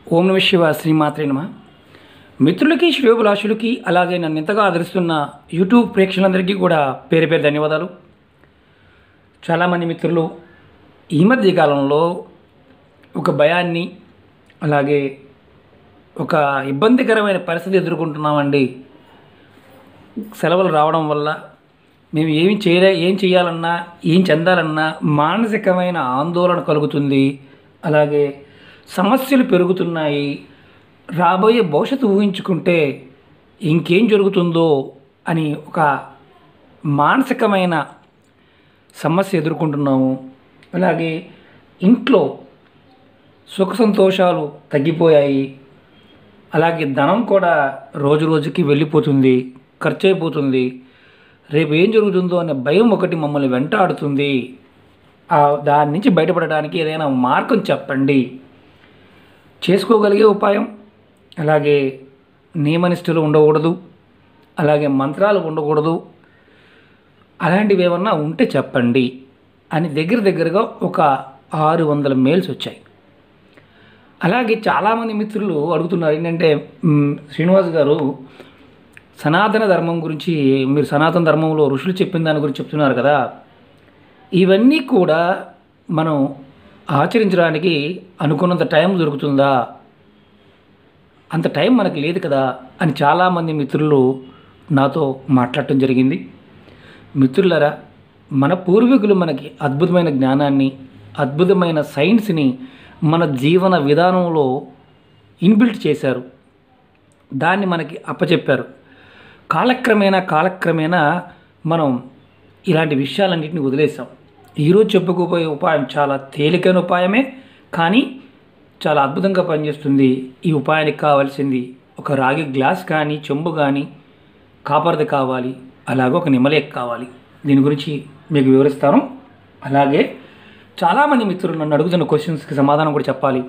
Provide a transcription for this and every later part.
ఓం నమ శివ శ్రీమాత్రే నమ మిత్రులకి శ్రేయోభిలాషులకి అలాగే నన్ను ఎంతగా ఆదరిస్తున్న యూట్యూబ్ ప్రేక్షకులందరికీ కూడా పేరు పేరు ధన్యవాదాలు చాలామంది మిత్రులు ఈ మధ్య కాలంలో ఒక భయాన్ని అలాగే ఒక ఇబ్బందికరమైన పరిస్థితి ఎదుర్కొంటున్నామండి సెలవులు రావడం వల్ల మేము ఏమి చేయలే ఏం చేయాలన్నా ఏం చెందాలన్నా మానసికమైన ఆందోళన కలుగుతుంది అలాగే సమస్యలు పెరుగుతున్నాయి రాబోయే భవిష్యత్తు ఊహించుకుంటే ఇంకేం జరుగుతుందో అని ఒక మానసికమైన సమస్య ఎదుర్కొంటున్నాము అలాగే ఇంట్లో సుఖ సంతోషాలు తగ్గిపోయాయి అలాగే ధనం కూడా రోజు రోజుకి వెళ్ళిపోతుంది ఖర్చు అయిపోతుంది రేపు ఏం జరుగుతుందో అనే భయం ఒకటి మమ్మల్ని వెంటాడుతుంది ఆ దాని నుంచి బయటపడడానికి ఏదైనా మార్గం చెప్పండి చేసుకోగలిగే ఉపాయం అలాగే నియమనిష్టలు ఉండకూడదు అలాగే మంత్రాలు ఉండకూడదు అలాంటివి ఏమన్నా ఉంటే చెప్పండి అని దగ్గర దగ్గరగా ఒక ఆరు వందల మెయిల్స్ వచ్చాయి అలాగే చాలామంది మిత్రులు అడుగుతున్నారు ఏంటంటే మ్, శ్రీనివాస్ గారు సనాతన ధర్మం గురించి మీరు సనాతన ధర్మంలో ఋషులు చెప్పిన దాని గురించి చెప్తున్నారు కదా ఇవన్నీ కూడా మనం ఆచరించడానికి అనుకున్నంత టైం దొరుకుతుందా అంత టైం మనకు లేదు కదా అని చాలామంది మిత్రులు నాతో మాట్లాడటం జరిగింది మిత్రులరా మన పూర్వీకులు మనకి అద్భుతమైన జ్ఞానాన్ని అద్భుతమైన సైన్స్ని మన జీవన విధానంలో ఇన్బిల్ట్ చేశారు దాన్ని మనకి అప్పచెప్పారు కాలక్రమేణా కాలక్రమేణా మనం ఇలాంటి విషయాలన్నింటినీ వదిలేసాం ఈరోజు చెప్పుకోబోయే ఉపాయం చాలా తేలికైన ఉపాయమే కానీ చాలా అద్భుతంగా పనిచేస్తుంది ఈ ఉపాయానికి కావాల్సింది ఒక రాగి గ్లాస్ కానీ చెంబు కానీ కాపర్ది కావాలి అలాగే ఒక నిమ్మలేక్ కావాలి దీని గురించి మీకు వివరిస్తాను అలాగే చాలామంది మిత్రులు నన్ను అడుగుతున్న క్వశ్చన్స్కి సమాధానం కూడా చెప్పాలి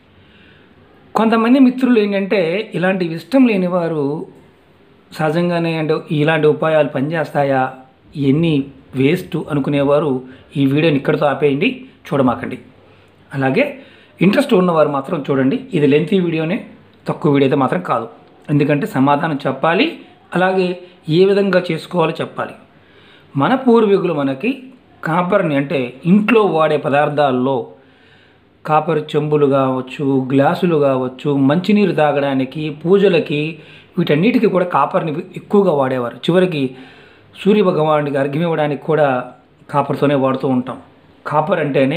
కొంతమంది మిత్రులు ఏంటంటే ఇలాంటి ఇష్టం లేని వారు సహజంగానే అంటే ఇలాంటి ఉపాయాలు పనిచేస్తాయా ఎన్ని వేస్ట్ అనుకునేవారు ఈ వీడియోని ఇక్కడితో ఆపేయండి చూడమాకండి అలాగే ఇంట్రెస్ట్ ఉన్నవారు మాత్రం చూడండి ఇది లెంతీ వీడియోనే తక్కువ వీడియో అయితే మాత్రం కాదు ఎందుకంటే సమాధానం చెప్పాలి అలాగే ఏ విధంగా చేసుకోవాలో చెప్పాలి మన పూర్వీకులు మనకి కాపర్ని అంటే ఇంట్లో వాడే పదార్థాల్లో కాపర్ చెంబులు కావచ్చు గ్లాసులు కావచ్చు మంచినీరు తాగడానికి పూజలకి వీటన్నిటికీ కూడా కాపర్ని ఎక్కువగా వాడేవారు చివరికి సూర్య భగవానుడికి అర్ఘ్యం ఇవ్వడానికి కూడా కాపర్తోనే వాడుతూ ఉంటాం కాపర్ అంటేనే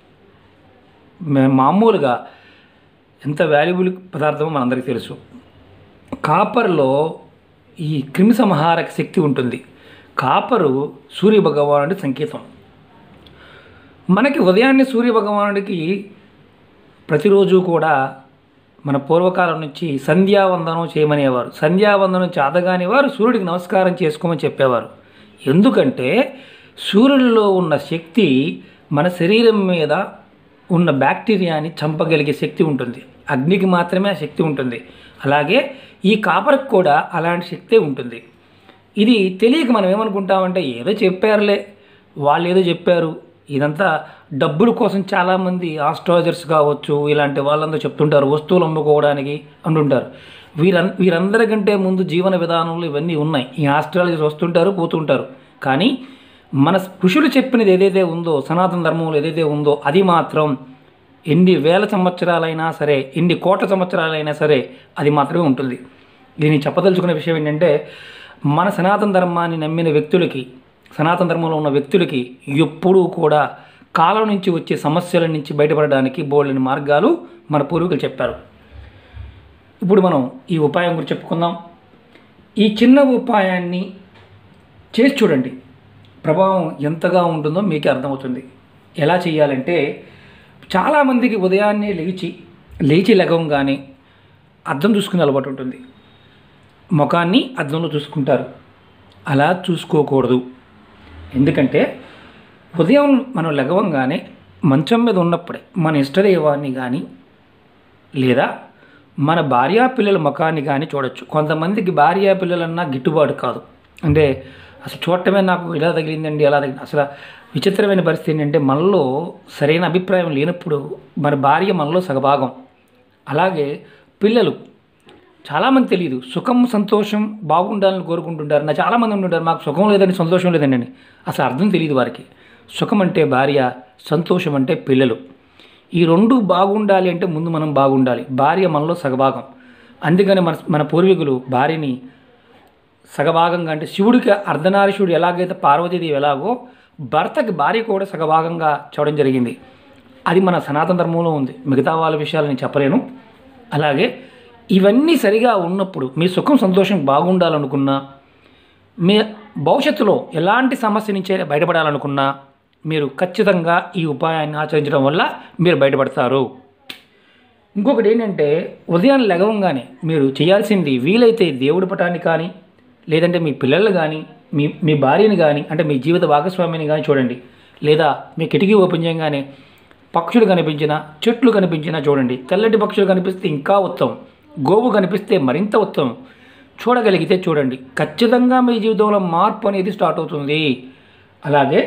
మే- మామూలుగా ఎంత వాల్యుబుల్ పదార్థమో మనందరికీ తెలుసు కాపర్లో ఈ క్రిమి సంహారక శక్తి ఉంటుంది కాపరు సూర్య భగవానుడి సంకేతం మనకి ఉదయాన్నే సూర్య భగవానుడికి ప్రతిరోజు కూడా మన పూర్వకాలం నుంచి సంధ్యావందనం చేయమనేవారు సంధ్యావందనం చేతగాని వారు సూర్యుడికి నమస్కారం చేసుకోమని చెప్పేవారు ఎందుకంటే సూర్యుడిలో ఉన్న శక్తి మన శరీరం మీద ఉన్న బ్యాక్టీరియాని చంపగలిగే శక్తి ఉంటుంది అగ్నికి మాత్రమే ఆ శక్తి ఉంటుంది అలాగే ఈ కాపర్కి కూడా అలాంటి శక్తే ఉంటుంది ఇది తెలియక మనం ఏమనుకుంటామంటే ఏదో చెప్పారులే వాళ్ళు ఏదో చెప్పారు ఇదంతా డబ్బుల కోసం చాలామంది ఆస్ట్రాలజర్స్ కావచ్చు ఇలాంటి వాళ్ళందరూ చెప్తుంటారు వస్తువులు అమ్ముకోవడానికి అంటుంటారు వీరం వీరందరికంటే ముందు జీవన విధానంలో ఇవన్నీ ఉన్నాయి ఈ ఆస్ట్రాలజర్స్ వస్తుంటారు పోతుంటారు కానీ మన ఋషులు చెప్పినది ఏదైతే ఉందో సనాతన ధర్మంలో ఏదైతే ఉందో అది మాత్రం ఎన్ని వేల సంవత్సరాలైనా సరే ఎన్ని కోట్ల సంవత్సరాలైనా సరే అది మాత్రమే ఉంటుంది దీన్ని చెప్పదలుచుకునే విషయం ఏంటంటే మన సనాతన ధర్మాన్ని నమ్మిన వ్యక్తులకి సనాతన ధర్మంలో ఉన్న వ్యక్తులకి ఎప్పుడూ కూడా కాలం నుంచి వచ్చే సమస్యల నుంచి బయటపడడానికి బోల్డని మార్గాలు మన పూర్వీకులు చెప్పారు ఇప్పుడు మనం ఈ ఉపాయం గురించి చెప్పుకుందాం ఈ చిన్న ఉపాయాన్ని చేసి చూడండి ప్రభావం ఎంతగా ఉంటుందో మీకే అర్థమవుతుంది ఎలా చేయాలంటే చాలామందికి ఉదయాన్నే లేచి లేచి లెగంగానే అద్దం చూసుకునే అలవాటు ఉంటుంది ముఖాన్ని అద్దంలో చూసుకుంటారు అలా చూసుకోకూడదు ఎందుకంటే ఉదయం మనం లెగవంగానే మంచం మీద ఉన్నప్పుడే మన ఇష్టదైవాన్ని కానీ లేదా మన భార్యా పిల్లల ముఖాన్ని కానీ చూడొచ్చు కొంతమందికి భార్యా పిల్లలన్నా గిట్టుబాటు కాదు అంటే అసలు చూడటమే నాకు ఇలా తగిలిందండి ఎలా తగిలింది అసలు విచిత్రమైన పరిస్థితి ఏంటంటే మనలో సరైన అభిప్రాయం లేనప్పుడు మన భార్య మనలో సగభాగం అలాగే పిల్లలు చాలామంది తెలియదు సుఖం సంతోషం బాగుండాలని కోరుకుంటుంటారు నా చాలామంది ఉంటుంటారు మాకు సుఖం లేదని సంతోషం లేదండి అని అసలు అర్థం తెలియదు వారికి సుఖం అంటే భార్య సంతోషం అంటే పిల్లలు ఈ రెండు బాగుండాలి అంటే ముందు మనం బాగుండాలి భార్య మనలో సగభాగం అందుకని మన మన పూర్వీకులు భార్యని సగభాగంగా అంటే శివుడికి అర్ధనారీశుడు ఎలాగైతే పార్వతీదేవి ఎలాగో భర్తకి భార్య కూడా సగభాగంగా చూడడం జరిగింది అది మన సనాతన ధర్మంలో ఉంది మిగతా వాళ్ళ విషయాలు నేను చెప్పలేను అలాగే ఇవన్నీ సరిగా ఉన్నప్పుడు మీ సుఖం సంతోషం బాగుండాలనుకున్నా మీ భవిష్యత్తులో ఎలాంటి సమస్య నుంచి అయినా బయటపడాలనుకున్నా మీరు ఖచ్చితంగా ఈ ఉపాయాన్ని ఆచరించడం వల్ల మీరు బయటపడతారు ఇంకొకటి ఏంటంటే ఉదయం లెగవంగానే మీరు చేయాల్సింది వీలైతే దేవుడి పటాన్ని కానీ లేదంటే మీ పిల్లలు కానీ మీ మీ భార్యని కానీ అంటే మీ జీవిత భాగస్వామిని కానీ చూడండి లేదా మీ కిటికీ ఓపెన్ చేయగానే పక్షులు కనిపించినా చెట్లు కనిపించినా చూడండి తెల్లటి పక్షులు కనిపిస్తే ఇంకా ఉత్తమం గోవు కనిపిస్తే మరింత ఉత్తమం చూడగలిగితే చూడండి ఖచ్చితంగా మీ జీవితంలో మార్పు అనేది స్టార్ట్ అవుతుంది అలాగే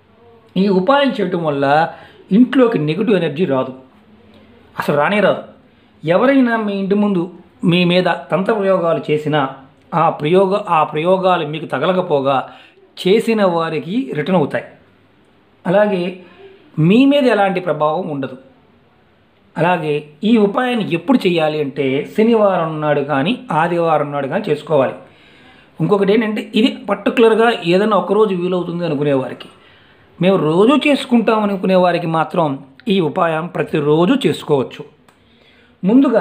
ఈ ఉపాయం చేయటం వల్ల ఇంట్లోకి నెగిటివ్ ఎనర్జీ రాదు అసలు రానే రాదు ఎవరైనా మీ ఇంటి ముందు మీ మీద తంత్ర ప్రయోగాలు చేసినా ఆ ప్రయోగ ఆ ప్రయోగాలు మీకు తగలకపోగా చేసిన వారికి రిటర్న్ అవుతాయి అలాగే మీ మీద ఎలాంటి ప్రభావం ఉండదు అలాగే ఈ ఉపాయాన్ని ఎప్పుడు చేయాలి అంటే శనివారం నాడు కానీ ఆదివారం నాడు కానీ చేసుకోవాలి ఇంకొకటి ఏంటంటే ఇది పర్టికులర్గా ఏదైనా ఒకరోజు వీలవుతుంది అనుకునేవారికి మేము రోజు చేసుకుంటాం అనుకునే వారికి మాత్రం ఈ ఉపాయం ప్రతిరోజు చేసుకోవచ్చు ముందుగా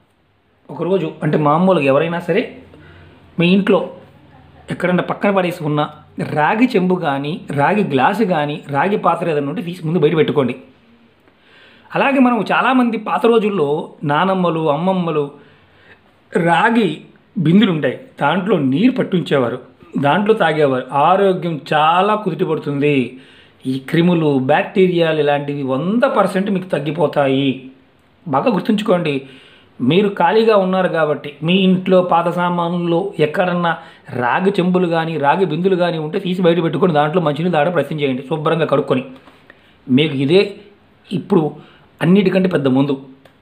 ఒకరోజు అంటే మామూలుగా ఎవరైనా సరే మీ ఇంట్లో ఎక్కడన్నా పక్కన పడేసి ఉన్న రాగి చెంబు కానీ రాగి గ్లాసు కానీ రాగి పాత్ర ఏదైనా ఉంటే తీసి ముందు బయట పెట్టుకోండి అలాగే మనం చాలామంది పాత రోజుల్లో నానమ్మలు అమ్మమ్మలు రాగి బిందులు ఉంటాయి దాంట్లో నీరు పట్టించేవారు దాంట్లో తాగేవారు ఆరోగ్యం చాలా కుదుటపడుతుంది ఈ క్రిములు బ్యాక్టీరియాలు ఇలాంటివి వంద పర్సెంట్ మీకు తగ్గిపోతాయి బాగా గుర్తుంచుకోండి మీరు ఖాళీగా ఉన్నారు కాబట్టి మీ ఇంట్లో పాత సామాన్లు ఎక్కడన్నా రాగి చెంబులు కానీ రాగి బిందులు కానీ ఉంటే తీసి బయట పెట్టుకొని దాంట్లో మంచినీళ్ళు తాగడం ప్రయత్నం చేయండి శుభ్రంగా కడుక్కొని మీకు ఇదే ఇప్పుడు అన్నిటికంటే పెద్ద ముందు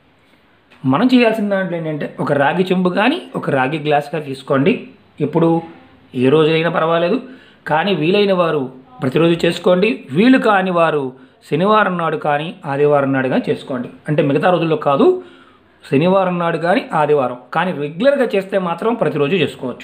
మనం చేయాల్సిన దాంట్లో ఏంటంటే ఒక రాగి చెంబు కానీ ఒక రాగి గ్లాస్ కానీ తీసుకోండి ఇప్పుడు ఏ రోజైనా పర్వాలేదు కానీ వీలైన వారు ప్రతిరోజు చేసుకోండి వీలు కాని వారు శనివారం నాడు కానీ ఆదివారం నాడు కానీ చేసుకోండి అంటే మిగతా రోజుల్లో కాదు శనివారం నాడు కానీ ఆదివారం కానీ రెగ్యులర్గా చేస్తే మాత్రం ప్రతిరోజు చేసుకోవచ్చు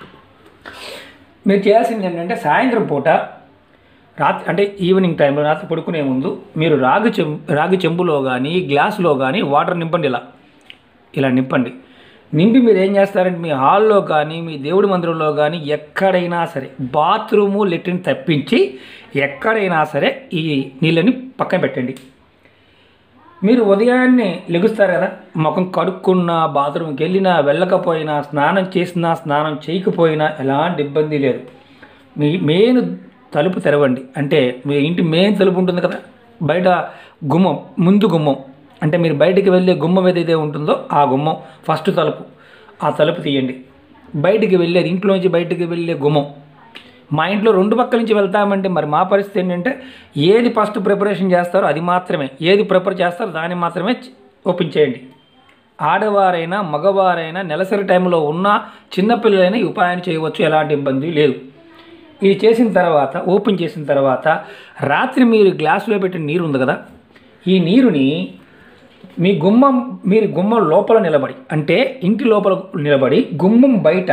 మీరు చేయాల్సింది ఏంటంటే సాయంత్రం పూట రాత్రి అంటే ఈవినింగ్ టైంలో రాత్రి పడుకునే ముందు మీరు రాగి చెం రాగి చెంబులో కానీ గ్లాసులో కానీ వాటర్ నింపండి ఇలా ఇలా నింపండి నింపి మీరు ఏం చేస్తారంటే మీ హాల్లో కానీ మీ దేవుడి మందిరంలో కానీ ఎక్కడైనా సరే బాత్రూము లెట్రిన్ తప్పించి ఎక్కడైనా సరే ఈ నీళ్ళని పక్కన పెట్టండి మీరు ఉదయాన్నే లెగుస్తారు కదా ముఖం కడుక్కున్నా బాత్రూమ్కి వెళ్ళినా వెళ్ళకపోయినా స్నానం చేసినా స్నానం చేయకపోయినా ఎలాంటి ఇబ్బంది లేదు మీ మెయిన్ తలుపు తెరవండి అంటే మీ ఇంటి మెయిన్ తలుపు ఉంటుంది కదా బయట గుమ్మం ముందు గుమ్మం అంటే మీరు బయటికి వెళ్ళే గుమ్మం ఏదైతే ఉంటుందో ఆ గుమ్మం ఫస్ట్ తలుపు ఆ తలుపు తీయండి బయటికి వెళ్ళేది ఇంట్లోంచి బయటికి వెళ్ళే గుమ్మం మా ఇంట్లో రెండు పక్కల నుంచి వెళ్తామంటే మరి మా పరిస్థితి ఏంటంటే ఏది ఫస్ట్ ప్రిపరేషన్ చేస్తారో అది మాత్రమే ఏది ప్రిపేర్ చేస్తారో దాన్ని మాత్రమే చ- ఓపెన్ చేయండి ఆడవారైనా మగవారైనా నెలసరి టైంలో ఉన్న చిన్నపిల్లలైనా ఈ ఉపాయాన్ని చేయవచ్చు ఎలాంటి ఇబ్బంది లేదు ఇది చేసిన తర్వాత ఓపెన్ చేసిన తర్వాత రాత్రి మీరు గ్లాసులో పెట్టిన నీరు ఉంది కదా ఈ నీరుని మీ గుమ్మం మీరు గుమ్మం లోపల నిలబడి అంటే ఇంటి లోపల నిలబడి గుమ్మం బయట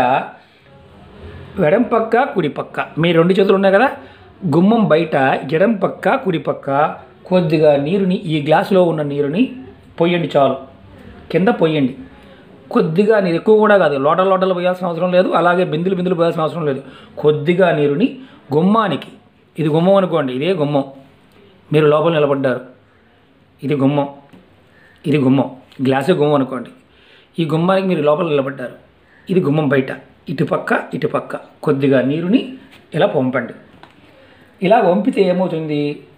ఎడం పక్క కుడి పక్క మీ రెండు చేతులు ఉన్నాయి కదా గుమ్మం బయట ఎడం పక్క కుడి పక్క కొద్దిగా నీరుని ఈ గ్లాసులో ఉన్న నీరుని పోయండి చాలు కింద పోయండి కొద్దిగా నీరు ఎక్కువ కూడా కాదు లోటల లోటలు పోయాల్సిన అవసరం లేదు అలాగే బిందులు బిందులు పోయాల్సిన అవసరం లేదు కొద్దిగా నీరుని గుమ్మానికి ఇది గుమ్మం అనుకోండి ఇదే గుమ్మం మీరు లోపల నిలబడ్డారు ఇది గుమ్మం ఇది గుమ్మం గ్లాసు గుమ్మం అనుకోండి ఈ గుమ్మానికి మీరు లోపల నిలబడ్డారు ఇది గుమ్మం బయట ఇటుపక్క ఇటుపక్క కొద్దిగా నీరుని ఇలా పంపండి ఇలా వంపితే ఏమవుతుంది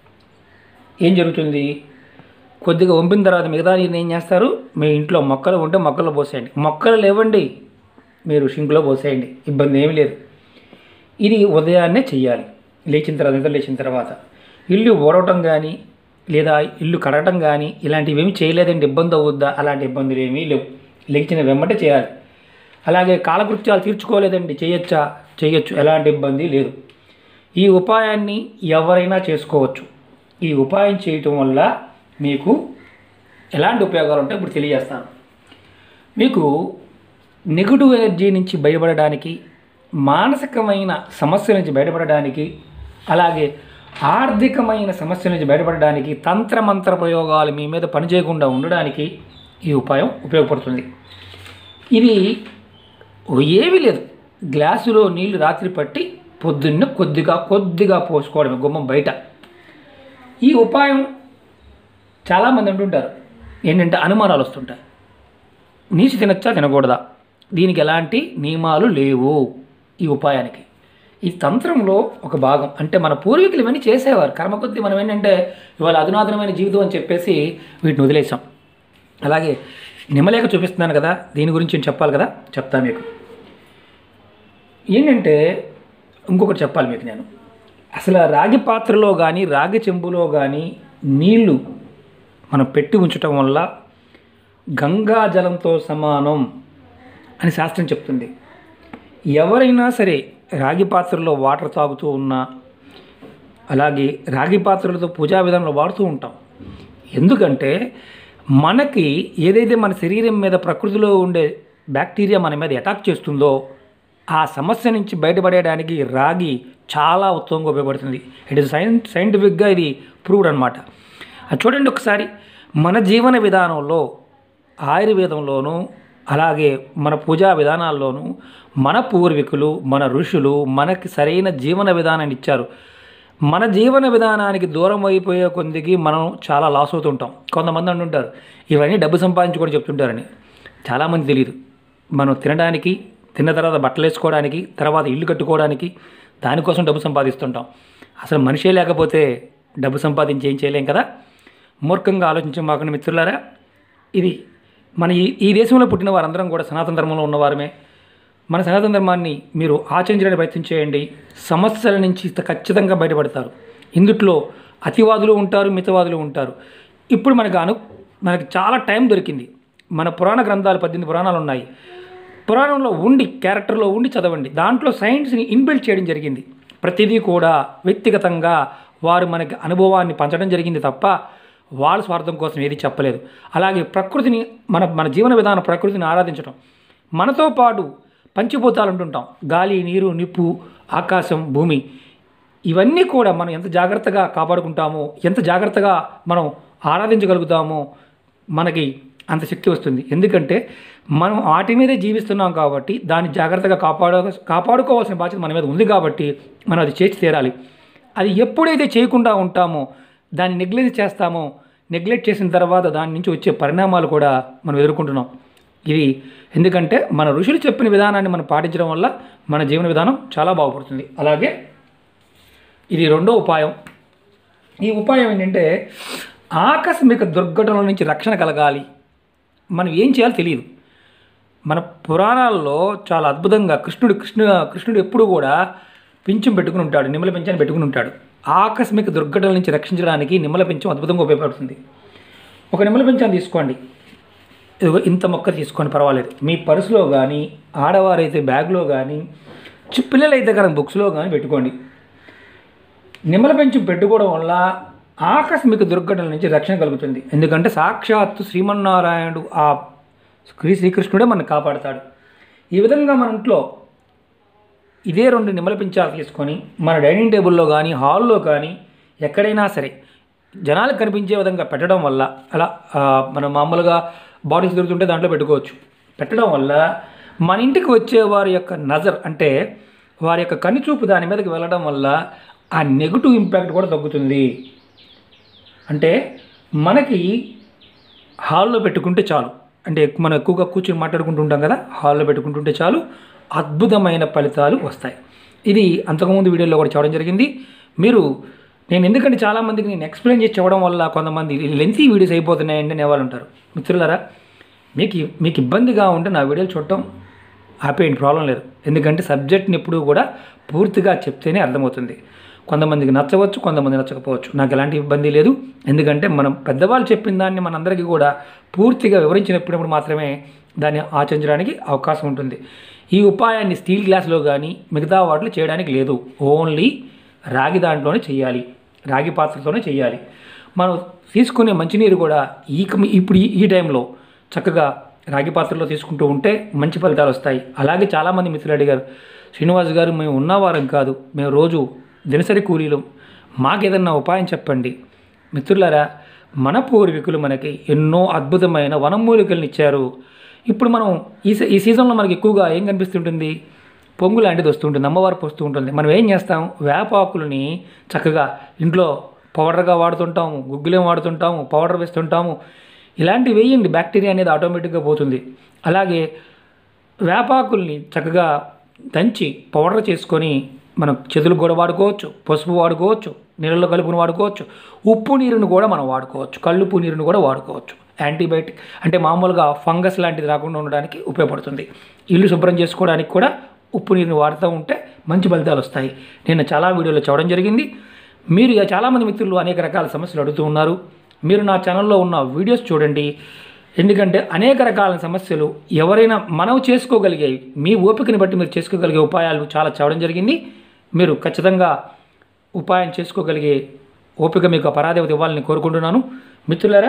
ఏం జరుగుతుంది కొద్దిగా వంపిన తర్వాత మిగతా నీరుని ఏం చేస్తారు మీ ఇంట్లో మొక్కలు ఉంటే మొక్కల్లో పోసేయండి మొక్కలు లేవండి మీరు షింక్లో పోసేయండి ఇబ్బంది ఏమీ లేదు ఇది ఉదయాన్నే చెయ్యాలి లేచిన తర్వాత నిద్ర లేచిన తర్వాత ఇల్లు ఊడవటం కానీ లేదా ఇల్లు కడగడం కానీ ఇలాంటివి ఏమి చేయలేదండి ఇబ్బంది అవుద్దా అలాంటి ఇబ్బందులు ఏమీ లేవు లేచిన వెంబటే చేయాలి అలాగే కాలకృత్యాలు తీర్చుకోలేదండి చేయొచ్చా చేయొచ్చు ఎలాంటి ఇబ్బంది లేదు ఈ ఉపాయాన్ని ఎవరైనా చేసుకోవచ్చు ఈ ఉపాయం చేయటం వల్ల మీకు ఎలాంటి ఉపయోగాలు ఉంటాయో ఇప్పుడు తెలియజేస్తాను మీకు నెగిటివ్ ఎనర్జీ నుంచి బయటపడడానికి మానసికమైన సమస్యల నుంచి బయటపడడానికి అలాగే ఆర్థికమైన సమస్యల నుంచి బయటపడడానికి తంత్రమంత్ర ప్రయోగాలు మీ మీద పనిచేయకుండా ఉండడానికి ఈ ఉపాయం ఉపయోగపడుతుంది ఇది ఏమీ లేదు గ్లాసులో నీళ్లు రాత్రి పట్టి పొద్దున్న కొద్దిగా కొద్దిగా పోసుకోవడమే గుమ్మం బయట ఈ ఉపాయం చాలామంది అంటుంటారు ఏంటంటే అనుమానాలు వస్తుంటాయి నీచి తినచ్చా తినకూడదా దీనికి ఎలాంటి నియమాలు లేవు ఈ ఉపాయానికి ఈ తంత్రంలో ఒక భాగం అంటే మన పూర్వీకులు ఇవన్నీ చేసేవారు కర్మ కొద్దీ మనం ఏంటంటే ఇవాళ అధునాతనమైన జీవితం అని చెప్పేసి వీటిని వదిలేసాం అలాగే నిమ్మలేక చూపిస్తున్నాను కదా దీని గురించి నేను చెప్పాలి కదా చెప్తా మీకు ఏంటంటే ఇంకొకటి చెప్పాలి మీకు నేను అసలు ఆ రాగి పాత్రలో కానీ రాగి చెంబులో కానీ నీళ్లు మనం పెట్టి ఉంచటం వల్ల గంగా జలంతో సమానం అని శాస్త్రం చెప్తుంది ఎవరైనా సరే రాగి పాత్రలో వాటర్ తాగుతూ ఉన్నా అలాగే రాగి పాత్రలతో పూజా విధానంలో వాడుతూ ఉంటాం ఎందుకంటే మనకి ఏదైతే మన శరీరం మీద ప్రకృతిలో ఉండే బ్యాక్టీరియా మన మీద అటాక్ చేస్తుందో ఆ సమస్య నుంచి బయటపడేయడానికి రాగి చాలా ఉత్తమంగా ఉపయోగపడుతుంది ఇట్ ఇస్ సైన్ సైంటిఫిక్గా ఇది ప్రూవ్డ్ అనమాట అది చూడండి ఒకసారి మన జీవన విధానంలో ఆయుర్వేదంలోనూ అలాగే మన పూజా విధానాల్లోనూ మన పూర్వీకులు మన ఋషులు మనకి సరైన జీవన విధానాన్ని ఇచ్చారు మన జీవన విధానానికి దూరం అయిపోయే కొద్దికి మనం చాలా లాస్ అవుతుంటాం కొంతమంది అంటుంటారు ఇవన్నీ డబ్బు సంపాదించుకోవడం చెప్తుంటారని చాలామంది తెలియదు మనం తినడానికి తిన్న తర్వాత బట్టలు వేసుకోవడానికి తర్వాత ఇల్లు కట్టుకోవడానికి దానికోసం డబ్బు సంపాదిస్తుంటాం అసలు మనిషే లేకపోతే డబ్బు సంపాదించి ఏం చేయలేం కదా మూర్ఖంగా ఆలోచించే మాకుండా మిత్రులారా ఇది మన ఈ ఈ దేశంలో పుట్టిన వారందరం కూడా సనాతన ధర్మంలో ఉన్నవారమే మన సనాతన ధర్మాన్ని మీరు ఆచరించడానికి ప్రయత్నం చేయండి సమస్యల నుంచి ఖచ్చితంగా బయటపడతారు ఇందుట్లో అతివాదులు ఉంటారు మితవాదులు ఉంటారు ఇప్పుడు మనకు అను మనకి చాలా టైం దొరికింది మన పురాణ గ్రంథాలు పద్దెనిమిది పురాణాలు ఉన్నాయి పురాణంలో ఉండి క్యారెక్టర్లో ఉండి చదవండి దాంట్లో సైన్స్ని ఇన్బిల్డ్ చేయడం జరిగింది ప్రతిదీ కూడా వ్యక్తిగతంగా వారు మనకి అనుభవాన్ని పంచడం జరిగింది తప్ప వాళ్ళ స్వార్థం కోసం ఏది చెప్పలేదు అలాగే ప్రకృతిని మన మన జీవన విధానం ప్రకృతిని ఆరాధించడం మనతో పాటు పంచభూతాలు అంటుంటాం గాలి నీరు నిప్పు ఆకాశం భూమి ఇవన్నీ కూడా మనం ఎంత జాగ్రత్తగా కాపాడుకుంటామో ఎంత జాగ్రత్తగా మనం ఆరాధించగలుగుతామో మనకి అంత శక్తి వస్తుంది ఎందుకంటే మనం వాటి మీదే జీవిస్తున్నాం కాబట్టి దాన్ని జాగ్రత్తగా కాపాడ కాపాడుకోవాల్సిన బాధ్యత మన మీద ఉంది కాబట్టి మనం అది చేసి తీరాలి అది ఎప్పుడైతే చేయకుండా ఉంటామో దాన్ని నెగ్లెక్ట్ చేస్తామో నెగ్లెక్ట్ చేసిన తర్వాత దాని నుంచి వచ్చే పరిణామాలు కూడా మనం ఎదుర్కొంటున్నాం ఇది ఎందుకంటే మన ఋషులు చెప్పిన విధానాన్ని మనం పాటించడం వల్ల మన జీవన విధానం చాలా బాగుపడుతుంది అలాగే ఇది రెండో ఉపాయం ఈ ఉపాయం ఏంటంటే ఆకస్మిక దుర్ఘటనల నుంచి రక్షణ కలగాలి మనం ఏం చేయాలో తెలియదు మన పురాణాల్లో చాలా అద్భుతంగా కృష్ణుడు కృష్ణ కృష్ణుడు ఎప్పుడు కూడా పింఛం పెట్టుకుని ఉంటాడు నిమ్మల పింఛాన్ని పెట్టుకుని ఉంటాడు ఆకస్మిక దుర్ఘటనల నుంచి రక్షించడానికి నిమ్మల పింఛం అద్భుతంగా ఉపయోగపడుతుంది ఒక నిమ్మల పింఛాన్ని తీసుకోండి ఇదిగో ఇంత మొక్క తీసుకోండి పర్వాలేదు మీ పర్సులో కానీ ఆడవారైతే బ్యాగ్లో కానీ చి- పిల్లలైతే కనుక బుక్స్లో కానీ పెట్టుకోండి నిమ్మల పెంచం పెట్టుకోవడం వల్ల ఆకస్మిక దుర్ఘటనల నుంచి రక్షణ కలుగుతుంది ఎందుకంటే సాక్షాత్తు శ్రీమన్నారాయణుడు ఆ శ్రీ శ్రీకృష్ణుడే మనల్ని కాపాడతాడు ఈ విధంగా మన ఇంట్లో ఇదే రెండు నిమ్మల పించాలు తీసుకొని మన డైనింగ్ టేబుల్లో కానీ హాల్లో కానీ ఎక్కడైనా సరే జనాలకు కనిపించే విధంగా పెట్టడం వల్ల అలా ఆ, మనం మామూలుగా బాడీస్ దొరుకుతుంటే దాంట్లో పెట్టుకోవచ్చు పెట్టడం వల్ల మన ఇంటికి వచ్చే వారి యొక్క నజర్ అంటే వారి యొక్క కనుచూపు దాని మీదకి వెళ్ళడం వల్ల ఆ నెగిటివ్ ఇంపాక్ట్ కూడా తగ్గుతుంది అంటే మనకి హాల్లో పెట్టుకుంటే చాలు అంటే ఎక్కు- మనం ఎక్కువగా కూర్చొని మాట్లాడుకుంటూ ఉంటాం కదా హాల్లో పెట్టుకుంటుంటే చాలు అద్భుతమైన ఫలితాలు వస్తాయి ఇది అంతకుముందు వీడియోలో కూడా చెప్పడం జరిగింది మీరు నేను ఎందుకంటే చాలామందికి నేను ఎక్స్ప్లెయిన్ చేసి చెప్పడం వల్ల కొంతమంది లెంతీ వీడియోస్ అయిపోతున్నాయండి అనే వాళ్ళు ఉంటారు మిత్రులారా మీకు మీకు ఇబ్బందిగా ఉంటే నా వీడియోలు చూడటం ఆపేయండి ప్రాబ్లం లేదు ఎందుకంటే సబ్జెక్ట్ని ఎప్పుడూ కూడా పూర్తిగా చెప్తేనే అర్థమవుతుంది కొంతమందికి నచ్చవచ్చు కొంతమంది నచ్చకపోవచ్చు నాకు ఎలాంటి ఇబ్బంది లేదు ఎందుకంటే మనం పెద్దవాళ్ళు చెప్పిన దాన్ని మనందరికీ కూడా పూర్తిగా వివరించినప్పుడు మాత్రమే దాన్ని ఆచరించడానికి అవకాశం ఉంటుంది ఈ ఉపాయాన్ని స్టీల్ గ్లాస్లో కానీ మిగతా వాటిలో చేయడానికి లేదు ఓన్లీ రాగి దాంట్లోనే చేయాలి రాగి పాత్రతోనే చేయాలి మనం తీసుకునే మంచినీరు కూడా ఈ కమి- ఇప్పుడు ఈ- ఈ టైంలో చక్కగా రాగి పాత్రలో తీసుకుంటూ ఉంటే మంచి ఫలితాలు వస్తాయి అలాగే చాలామంది మిత్రులు అడిగారు శ్రీనివాస్ గారు మేము ఉన్నవారం కాదు మేము రోజు దినసరి కూలీలు మాకేదన్నా ఉపాయం చెప్పండి మిత్రులారా మన పూర్వీకులు మనకి ఎన్నో అద్భుతమైన వనమూలికలను ఇచ్చారు ఇప్పుడు మనం ఈ సీ- ఈ సీజన్లో మనకి ఎక్కువగా ఏం కనిపిస్తుంటుంది పొంగు లాంటిది వస్తుంటుంది అమ్మవారు పోస్తూ ఉంటుంది మనం ఏం చేస్తాం వేపాకులని చక్కగా ఇంట్లో పౌడర్గా వాడుతుంటాము గుగ్గులేం వాడుతుంటాము పౌడర్ వేస్తుంటాము ఇలాంటివి వేయండి బ్యాక్టీరియా అనేది ఆటోమేటిక్గా పోతుంది అలాగే వేపాకుల్ని చక్కగా దంచి పౌడర్ చేసుకొని మనం చెదులు కూడా వాడుకోవచ్చు పసుపు వాడుకోవచ్చు నీళ్ళలో కలుపుని వాడుకోవచ్చు ఉప్పు నీరుని కూడా మనం వాడుకోవచ్చు కళ్ళుప్పు నీరుని కూడా వాడుకోవచ్చు యాంటీబయాటిక్ అంటే మామూలుగా ఫంగస్ లాంటిది రాకుండా ఉండడానికి ఉపయోగపడుతుంది ఇల్లు శుభ్రం చేసుకోవడానికి కూడా ఉప్పు నీరుని వాడుతూ ఉంటే మంచి ఫలితాలు వస్తాయి నేను చాలా వీడియోలో చూడడం జరిగింది మీరు ఇక చాలామంది మిత్రులు అనేక రకాల సమస్యలు అడుగుతూ ఉన్నారు మీరు నా ఛానల్లో ఉన్న వీడియోస్ చూడండి ఎందుకంటే అనేక రకాల సమస్యలు ఎవరైనా మనం చేసుకోగలిగేవి మీ ఓపికని బట్టి మీరు చేసుకోగలిగే ఉపాయాలు చాలా చదవడం జరిగింది మీరు ఖచ్చితంగా ఉపాయం చేసుకోగలిగే ఓపిక మీకు ఆ పరాదేవత ఇవ్వాలని కోరుకుంటున్నాను మిత్రులారా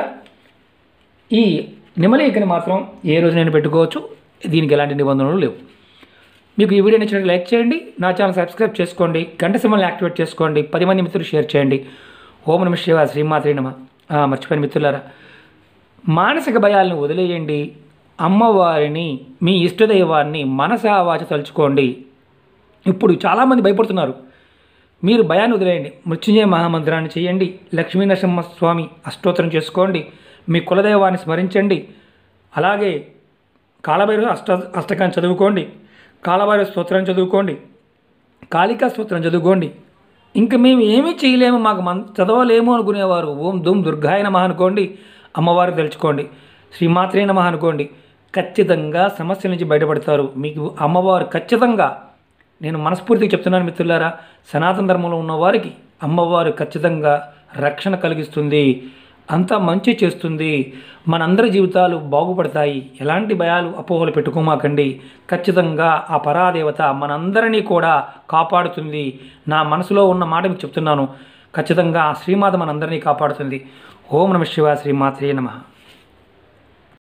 ఈ నిమలేఖని మాత్రం ఏ రోజు నేను పెట్టుకోవచ్చు దీనికి ఎలాంటి నిబంధనలు లేవు మీకు ఈ వీడియో నచ్చినట్టు లైక్ చేయండి నా ఛానల్ సబ్స్క్రైబ్ చేసుకోండి గంట సింబల్ని యాక్టివేట్ చేసుకోండి పది మంది మిత్రులు షేర్ చేయండి ఓం నమ శివ శ్రీమాత్రి నమ ఆ, మర్చిపోయిన మిత్రులారా మానసిక భయాలను వదిలేయండి అమ్మవారిని మీ ఇష్టదైవాన్ని మనసావాచ తలుచుకోండి ఇప్పుడు చాలామంది భయపడుతున్నారు మీరు భయాన్ని వదిలేయండి మృత్యుంజయ మహామంత్రాన్ని చేయండి లక్ష్మీ నరసింహ స్వామి అష్టోత్తరం చేసుకోండి మీ కులదైవాన్ని స్మరించండి అలాగే కాలభైరవ అష్ట అష్టకాన్ని చదువుకోండి కాలభైరవ స్తోత్రం చదువుకోండి కాళికా స్తోత్రం చదువుకోండి ఇంకా మేము ఏమీ చేయలేము మాకు మన్ చదవలేము అనుకునేవారు ఓం దుమ్ దుర్గాయ నమ అనుకోండి అమ్మవారు తెలుసుకోండి శ్రీమాత్రే నమ అనుకోండి ఖచ్చితంగా సమస్యల నుంచి బయటపడతారు మీకు అమ్మవారు ఖచ్చితంగా నేను మనస్ఫూర్తిగా చెప్తున్నాను మిత్రులారా సనాతన ధర్మంలో ఉన్న వారికి అమ్మవారు ఖచ్చితంగా రక్షణ కలిగిస్తుంది అంతా మంచి చేస్తుంది మనందరి జీవితాలు బాగుపడతాయి ఎలాంటి భయాలు అపోహలు పెట్టుకోమాకండి ఖచ్చితంగా ఆ పరాదేవత మనందరినీ కూడా కాపాడుతుంది నా మనసులో ఉన్న మాట మీకు చెప్తున్నాను ఖచ్చితంగా ఆ శ్రీమాత మనందరినీ కాపాడుతుంది ఓం నమ శివ శ్రీమాత్రే నమః